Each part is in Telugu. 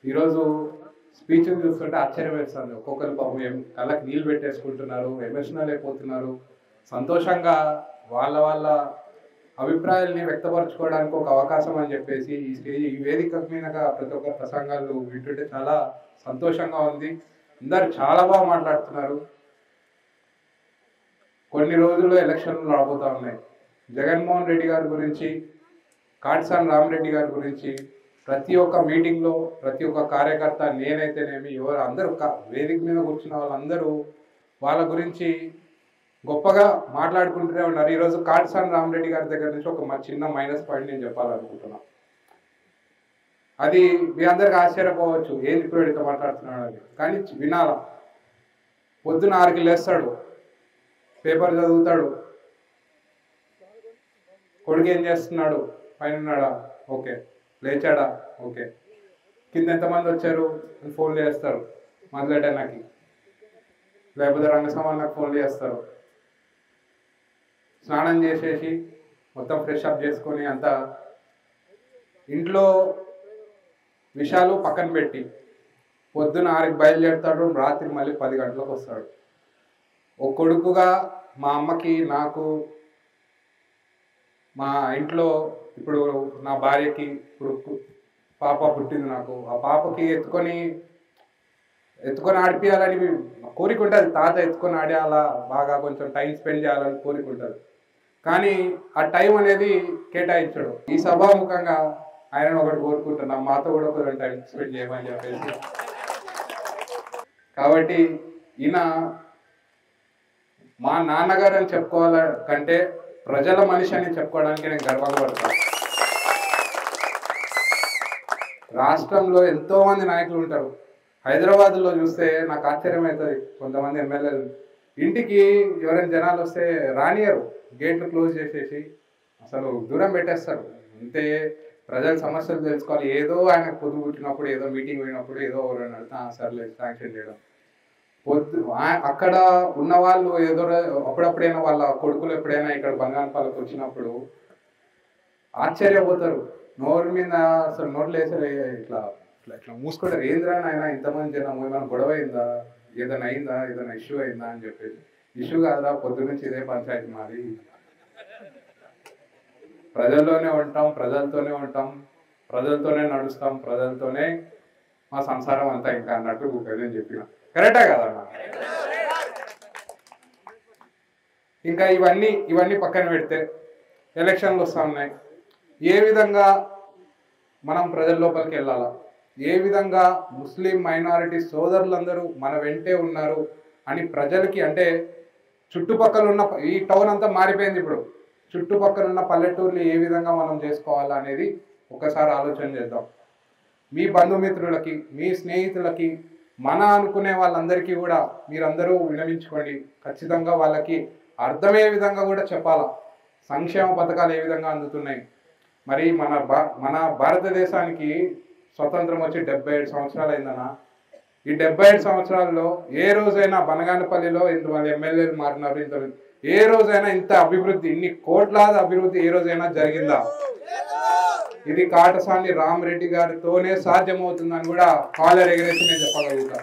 ఈరోజు స్పీచ్ చూస్తుంటే ఆశ్చర్యం వేస్తుంది ఒక్కొక్కరు పాపం ఏం కళ్ళకి నీళ్ళు పెట్టేసుకుంటున్నారు ఎమోషనల్ అయిపోతున్నారు సంతోషంగా వాళ్ళ వాళ్ళ అభిప్రాయాల్ని వ్యక్తపరచుకోవడానికి ఒక అవకాశం అని చెప్పేసి ఈ స్టేజ్ ఈ వేదిక మీదగా ప్రతి ఒక్క ప్రసంగాలు వింటుంటే చాలా సంతోషంగా ఉంది అందరు చాలా బాగా మాట్లాడుతున్నారు కొన్ని రోజుల్లో ఎలక్షన్లు రాబోతా ఉన్నాయి జగన్మోహన్ రెడ్డి గారి గురించి కాట్సాన్ రామరెడ్డి గారి గురించి ప్రతి ఒక్క మీటింగ్లో ప్రతి ఒక్క కార్యకర్త నేనైతేనేమి ఎవరు అందరూ క- వేదిక మీద కూర్చున్న వాళ్ళందరూ వాళ్ళ గురించి గొప్పగా మాట్లాడుకుంటూనే ఉన్నారు ఈరోజు కాట్సాన్ రామరెడ్డి గారి దగ్గర నుంచి ఒక మ- చిన్న మైనస్ పాయింట్ నేను చెప్పాలనుకుంటున్నా అది మీ అందరికి ఆశ్చర్యపోవచ్చు ఏంది ఇప్పుడు ఇట్లా మాట్లాడుతున్నాడు అని కానీ వినాలా పొద్దున ఆరుకి లేస్తాడు పేపర్ చదువుతాడు కొడుకు ఏం చేస్తున్నాడు పైన ఉన్నాడా ఓకే లేచాడా ఓకే కింద ఎంతమంది వచ్చారు అని ఫోన్ చేస్తారు మొదలెట్టడానికి లేకపోతే రంగస్వామి నాకు ఫోన్ చేస్తారు స్నానం చేసేసి మొత్తం ఫ్రెష్ అప్ చేసుకొని అంతా ఇంట్లో విషయాలు పక్కన పెట్టి పొద్దున ఆరుకి బయలుదేరుతాడు రాత్రి మళ్ళీ పది గంటలకు వస్తాడు ఒక కొడుకుగా మా అమ్మకి నాకు మా ఇంట్లో ఇప్పుడు నా భార్యకి ఇప్పుడు పు- పాప పుట్టింది నాకు ఆ పాపకి ఎత్తుకొని ఎత్తుకొని ఆడిపియాలని కోరిక ఉంటుంది తాత ఎత్తుకొని ఆడేయాలా బాగా కొంచెం టైం స్పెండ్ చేయాలని కోరిక ఉంటుంది కానీ ఆ టైం అనేది కేటాయించడు ఈ సభాముఖంగా ఆయన ఒకటి కోరుకుంటున్నాం మాతో కూడా కొంచెం టైం స్పెండ్ చేయమని చెప్పేసి కాబట్టి ఈయన మా నాన్నగారు అని చెప్పుకోవాల కంటే ప్రజల మనిషి అని చెప్పుకోవడానికి నేను గర్వంగా పడతాను రాష్ట్రంలో ఎంతో మంది నాయకులు ఉంటారు హైదరాబాద్లో చూస్తే నాకు ఆశ్చర్యం అవుతుంది కొంతమంది ఎమ్మెల్యేలు ఇంటికి ఎవరైనా జనాలు వస్తే రానియరు గేట్లు క్లోజ్ చేసేసి అసలు దూరం పెట్టేస్తారు అంతే ప్రజల సమస్యలు తెలుసుకోవాలి ఏదో ఆయన పొద్దు పుట్టినప్పుడు ఏదో మీటింగ్ పోయినప్పుడు ఏదో ఎవరైనా అడిగితే, "ఆ, సర్లే శాంక్షన్ చేయడం పొద్దు ఆ- అక్కడ ఉన్న వాళ్ళు ఏదో రో- అప్పుడప్పుడైనా వాళ్ళ కొడుకులు ఎప్పుడైనా ఇక్కడ బంగాళపాలకు వచ్చినప్పుడు ఆశ్చర్యపోతారు నోరు మీద అసలు నోట్లు వేసే ఇట్లా ఇట్లా ఇట్లా మూసుకుంటారు ఏంద్రా నాయన ఇంతమంది జనం ఏమైనా గొడవ అయిందా ఏదైనా అయిందా ఏదైనా ఇష్యూ అయిందా అని చెప్పేసి ఇష్యూ కాదురా పొద్దు నుంచి ఇదే పంచాయతీ మాది ప్రజల్లోనే ఉంటాం ప్రజలతోనే ఉంటాం ప్రజలతోనే నడుస్తాం ప్రజలతోనే మా సంసారం అంతా ఇంకా అన్నట్టు అదే చెప్పిన కరెక్టా కదా అన్న? ఇంకా ఇవన్నీ ఇవన్నీ పక్కన పెడితే ఎలక్షన్లు వస్తూ ఉన్నాయి ఏ విధంగా మనం ప్రజల లోపలికి వెళ్ళాలా ఏ విధంగా ముస్లిం మైనారిటీ సోదరులందరూ మన వెంటే ఉన్నారు అని ప్రజలకి అంటే చుట్టుపక్కల ఉన్న ఈ టౌన్ అంతా మారిపోయింది ఇప్పుడు చుట్టుపక్కల ఉన్న పల్లెటూర్లు ఏ విధంగా మనం చేసుకోవాలా అనేది ఒకసారి ఆలోచన చేద్దాం మీ బంధుమిత్రులకి మీ స్నేహితులకి మన అనుకునే వాళ్ళందరికీ కూడా మీరందరూ వినమించుకోండి ఖచ్చితంగా వాళ్ళకి అర్థమయ్యే విధంగా కూడా చెప్పాలా సంక్షేమ పథకాలు ఏ విధంగా అందుతున్నాయి మరి మన భా మన భారతదేశానికి స్వతంత్రం వచ్చి డెబ్బై ఏడు సంవత్సరాలు అయిందన్న ఈ డెబ్బై ఏడు సంవత్సరాల్లో ఏ రోజైనా బనగానపల్లిలో ఇంతమంది ఎమ్మెల్యేలు మారినారు ఇంత ఏ రోజైనా ఇంత అభివృద్ధి ఇన్ని కోట్లాది అభివృద్ధి ఏ రోజైనా జరిగిందా ఇది కాటసాని రామరెడ్డి గారితోనే సాధ్యమవుతుందని కూడా కాలర్ ఎగరేసి నేను చెప్పగలుగుతా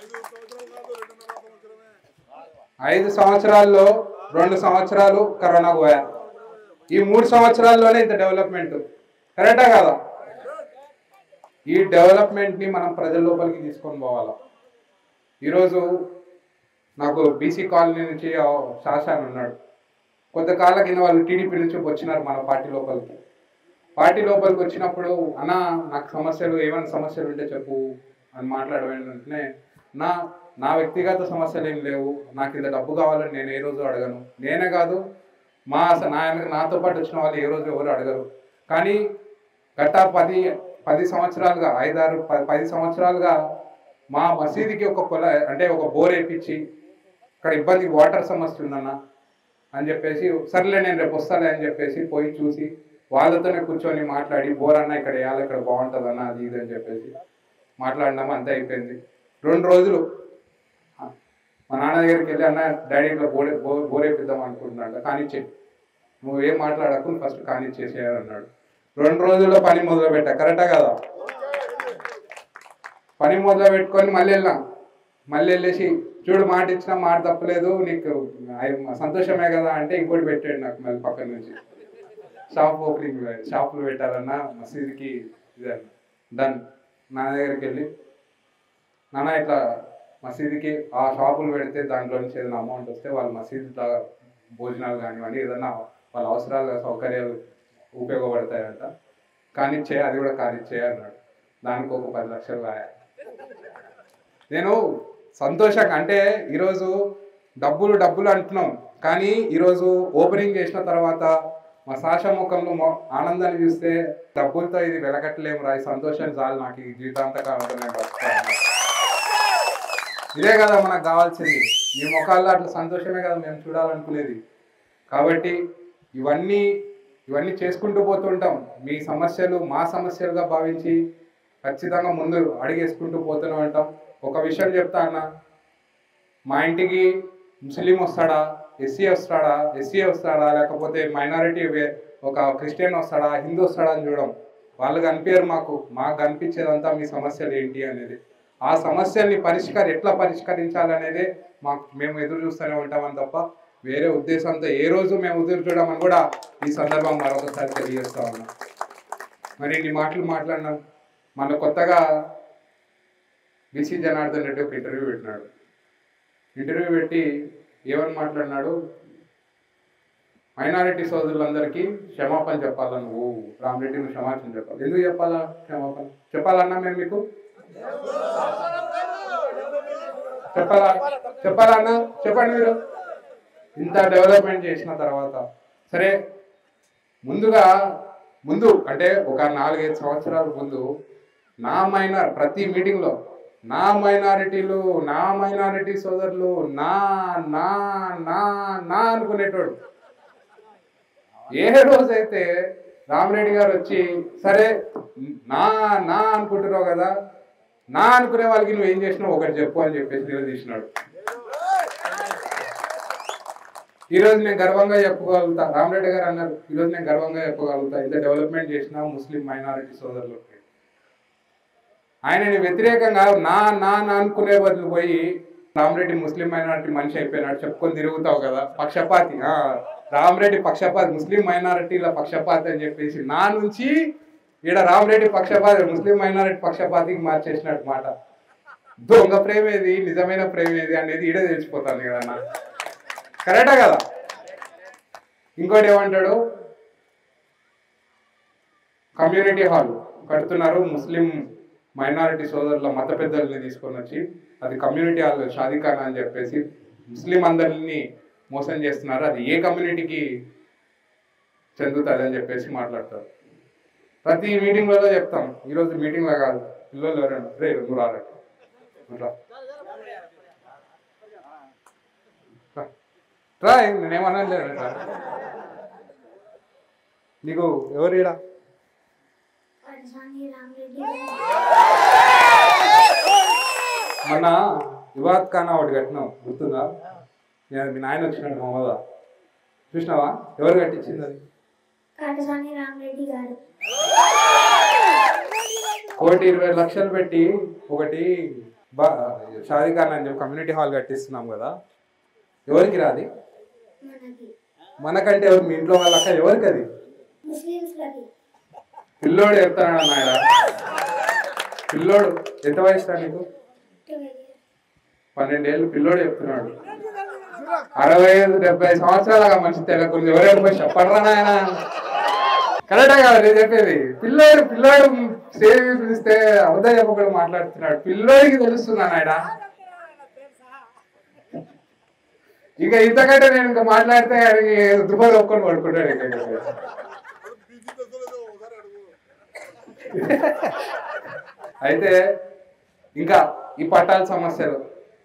ఐదు సంవత్సరాల్లో రెండు సంవత్సరాలు కరోనా పోయా ఈ మూడు సంవత్సరాల్లోనే ఇంత డెవలప్మెంట్ కరెక్టా కదా ఈ డెవలప్మెంట్ ని మనం ప్రజల లోపలికి తీసుకొని పోవాలా ఈరోజు నాకు బీసీ కాలనీ నుంచి ఆ శాసాన్ ఉన్నాడు కొంతకాల కింద వాళ్ళు టీడీపీ నుంచి వచ్చినారు మన పార్టీ లోపలికి పార్టీ లోపలికి వచ్చినప్పుడు అన్న నాకు సమస్యలు ఏమైనా సమస్యలు ఉంటే చెప్పు అని మాట్లాడడం వెంటనే నా నా వ్యక్తిగత సమస్యలు ఏం లేవు నాకు ఇంత డబ్బు కావాలని నేను ఏ రోజు అడగను నేనే కాదు మా అస- నా నాతో పాటు వచ్చిన వాళ్ళు ఏ రోజు ఎవరు అడగరు కానీ గత పది పది సంవత్సరాలుగా ఐదారు ప- పది సంవత్సరాలుగా మా మసీదుకి ఒక కొల అంటే ఒక బోర్ వేయించి ఇక్కడ ఇబ్బంది వాటర్ సమస్య ఉందన్న అని చెప్పేసి సర్లే నేను రేపు వస్తాలే అని చెప్పేసి పోయి చూసి వాళ్ళతోనే కూర్చొని మాట్లాడి బోర్ అన్న ఇక్కడ వేయాలి ఇక్కడ బాగుంటుంది అన్న అది ఇది అని చెప్పేసి మాట్లాడినాము అంతే అయిపోయింది రెండు రోజులు మా నాన్న దగ్గరికి వెళ్ళి అన్న డాడీ ఇట్లా బోర్ బోర్ బోర్ వేపిద్దాం అనుకుంటున్నాడు కానిచ్చే నువ్వు ఏం మాట్లాడకు ఫస్ట్ కానిచ్చేసేయాలి అన్నాడు రెండు రోజుల్లో పని మొదలు పెట్టా కరెక్టా కదా పని మొదలు పెట్టుకొని మళ్ళీ వెళ్ళాం మళ్ళీ వెళ్ళేసి చూడు మాట ఇచ్చినా మాట తప్పలేదు నీకు అయ్ సంతోషమే కదా అంటే ఇంకోటి పెట్టాడు నాకు మళ్ళీ పక్కన నుంచి షాప్ ఓపెనింగ్ షాపులు పెట్టాలన్నా మసీదుకి ఇదన్న డన్ నా దగ్గరికి వెళ్ళి నాన్న ఇట్లా మసీదుకి ఆ షాపులు పెడితే దాంట్లో నుంచి ఏదైనా అమౌంట్ వస్తే వాళ్ళు మసీదు దా- భోజనాలు కానివ్వండి ఏదైనా వాళ్ళ అవసరాలు సౌకర్యాలు ఉపయోగపడతాయంట కానిచ్చే అది కూడా కానిచ్చే అన్నాడు దానికి ఒక పది లక్షలు రాయా నేను సంతోషంగా అంటే ఈరోజు డబ్బులు డబ్బులు అంటున్నాం కానీ ఈరోజు ఓపెనింగ్ చేసిన తర్వాత మా సాష ముఖంలో మొ- ఆనందాన్ని చూస్తే డబ్బులతో ఇది వెలకట్టలేము రా ఈ సంతోషం చాలు నాకు ఈ జీవితాంతకాలంలో నేను బతుకుతాను ఇదే కదా మనకు కావాల్సింది మీ ముఖాల్లో అట్లా సంతోషమే కదా మేము చూడాలనుకునేది కాబట్టి ఇవన్నీ ఇవన్నీ చేసుకుంటూ పోతుంటాం మీ సమస్యలు మా సమస్యలుగా భావించి ఖచ్చితంగా ముందు అడిగేసుకుంటూ పోతూనే ఉంటాం ఒక విషయం చెప్తా అన్న మా ఇంటికి ముస్లిం వస్తాడా ఎస్సీ వస్తాడా ఎస్సీ వస్తాడా లేకపోతే మైనారిటీ ఒక క్రిస్టియన్ వస్తాడా హిందూ వస్తాడా అని చూడం వాళ్ళు కనిపించారు మాకు మాకు కనిపించేదంతా మీ సమస్యలు ఏంటి అనేది ఆ సమస్యల్ని పరిష్కరి ఎట్లా పరిష్కరించాలనేదే మాకు మేము ఎదురు చూస్తూనే ఉంటామని తప్ప వేరే ఉద్దేశంతో ఏ రోజు మేము ఎదురు చూడమని కూడా ఈ సందర్భం మరొకసారి తెలియజేస్తా ఉన్నాం మరి ఇన్ని మాటలు మాట్లాడినాం మన కొత్తగా బీసీ జనార్దన్ రెడ్డి ఒక ఇంటర్వ్యూ పెట్టినాడు ఇంటర్వ్యూ పెట్టి ఏమని మాట్లాడినాడు మైనారిటీ సోదరులందరికీ క్షమాపణ చెప్పాలా నువ్వు రామరెడ్డి నువ్వు క్షమాపణ చెప్పాలి ఎందుకు చెప్పాలా క్షమాపణ చెప్పాలన్నా మేము మీకు చెప్పాలా చెప్పాలా అన్న చెప్పండి మీరు ఇంత డెవలప్మెంట్ చేసిన తర్వాత సరే ముందుగా ముందు అంటే ఒక నాలుగైదు సంవత్సరాల ముందు నా మైనార్ ప్రతి మీటింగ్లో నా మైనారిటీలు నా మైనారిటీ సోదరులు నా నా నా నా అనుకునేటోడు ఏ రోజైతే రామరెడ్డి గారు వచ్చి సరే నా నా అనుకుంటున్నావు కదా నా అనుకునే వాళ్ళకి నువ్వు ఏం చేసినావు ఒకటి చెప్పు అని చెప్పేసి నిలదీసినాడు ఈ రోజు నేను గర్వంగా చెప్పుకోగలుగుతా రామరెడ్డి గారు అన్నారు ఈ రోజు నేను గర్వంగా చెప్పగలుగుతా ఇంత డెవలప్మెంట్ చేసిన ముస్లిం మైనారిటీ సోదరులకి ఆయనని వ్యతిరేకంగా నా నా నా అనుకునే బదులు పోయి రామరెడ్డి ముస్లిం మైనారిటీ మనిషి అయిపోయినాడు చెప్పుకొని తిరుగుతావు కదా పక్షపాతి ఆ, రామరెడ్డి పక్షపాతి ముస్లిం మైనారిటీల పక్షపాతి అని చెప్పేసి నా నుంచి ఈడ రామరెడ్డి పక్షపాతి ముస్లిం మైనారిటీ పక్షపాతికి మార్చేసినట్టు మాట దొంగ ప్రేమ ఏది నిజమైన ప్రేమ ఏది అనేది ఈడే తెలిసిపోతుంది కదా అన్న కరెక్టా కదా ఇంకోటి ఏమంటాడు కమ్యూనిటీ హాల్ కడుతున్నారు ముస్లిం మైనారిటీ సోదరుల మత పెద్దల్ని తీసుకొని వచ్చి అది కమ్యూనిటీ హాల్ షాదీఖానా అని చెప్పేసి ముస్లిం అందరిని మోసం చేస్తున్నారు అది ఏ కమ్యూనిటీకి చెందుతుంది అని చెప్పేసి మాట్లాడతారు ప్రతి మీటింగ్లలో చెప్తాం ఈరోజు మీటింగ్లో కాదు పిల్లలు ఎవరైనా రే నువ్వు రాలే నువ్వు రా. రా. రా నేనేమన్నా లేదు రా. నీకు ఎవరు ఈడ పరసాని రామరెడ్డి మొన్న వివాద్ ఖానా ఒకటి కట్టినావు గుర్తుందా నేను మీ నాయన వచ్చినాడు మొహమ్మద చూసినావా ఎవరు కట్టించింది అది కాటసాని రామరెడ్డి గారు కోటి ఇరవై లక్షలు పెట్టి ఒకటి బా షాదీఖానా అని చెప్పి కమ్యూనిటీ హాల్ కట్టిస్తున్నాం కదా ఎవరికి రాది మనకి మనకంటే ఎవరు మీ ఇంట్లో వాళ్ళ అక్క ఎవరికి అది ముస్లిమ్స్ లకి పిల్లోడు చెప్తాడు నాయన పిల్లోడు ఎంత వయసు నీకు పన్నెండేళ్ళు పిల్లోడు చెప్తున్నాడు అరవై ఐదు డెబ్బై సంవత్సరాలుగా మనిషి తెలకుంది ఎవరైనా పోయి చెప్పడరా నాయన కరెక్టే కదా నేను చెప్పేది పిల్లోడు పిల్లోడు సేవ్ పిలిస్తే అబద్ధం చెప్పకుండా మాట్లాడుతున్నాడు పిల్లోడికి తెలుస్తున్నా నాయన ఇంకా ఇంతకంటే నేను ఇంకా మాట్లాడితే ఆయనకి దుబాయ్ ఒక్కని పడుకుంటాడు ఇంకా అయితే ఇంకా ఈ పట్టాల సమస్యలు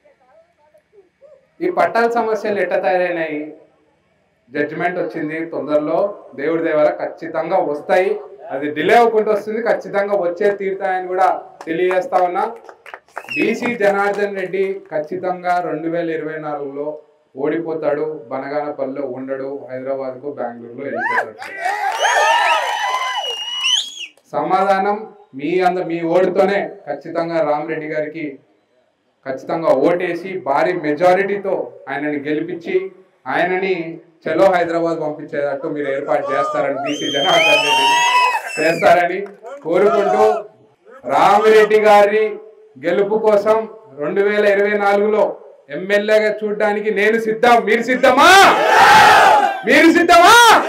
ఈ పట్టాల సమస్యలు ఎట్ట తయారైనాయి జడ్జిమెంట్ వచ్చింది తొందరలో దేవుడి దేవాల ఖచ్చితంగా వస్తాయి అది డిలే అవ్వకుండా వస్తుంది ఖచ్చితంగా వచ్చే తీరుతాయని కూడా తెలియజేస్తా ఉన్నా బీసీ జనార్దన్ రెడ్డి ఖచ్చితంగా రెండు వేల ఇరవై నాలుగులో ఓడిపోతాడు బనగానపల్లిలో ఉండడు హైదరాబాద్కు బెంగళూరులో వెళ్ళిపోతాడు సమాధానం మీ అంద మీ ఓటుతోనే ఖచ్చితంగా రామరెడ్డి గారికి ఖచ్చితంగా ఓటేసి భారీ మెజారిటీతో ఆయనని గెలిపించి ఆయనని చలో హైదరాబాద్ పంపించేటట్టు మీరు ఏర్పాటు చేస్తారని బీసీ జనార్దన్ రెడ్డి చేస్తారని కోరుకుంటూ రామిరెడ్డి గారి గెలుపు కోసం రెండు వేల ఇరవై నాలుగులో ఎమ్మెల్యేగా చూడడానికి నేను సిద్ధం మీరు సిద్ధమా మీరు సిద్ధమా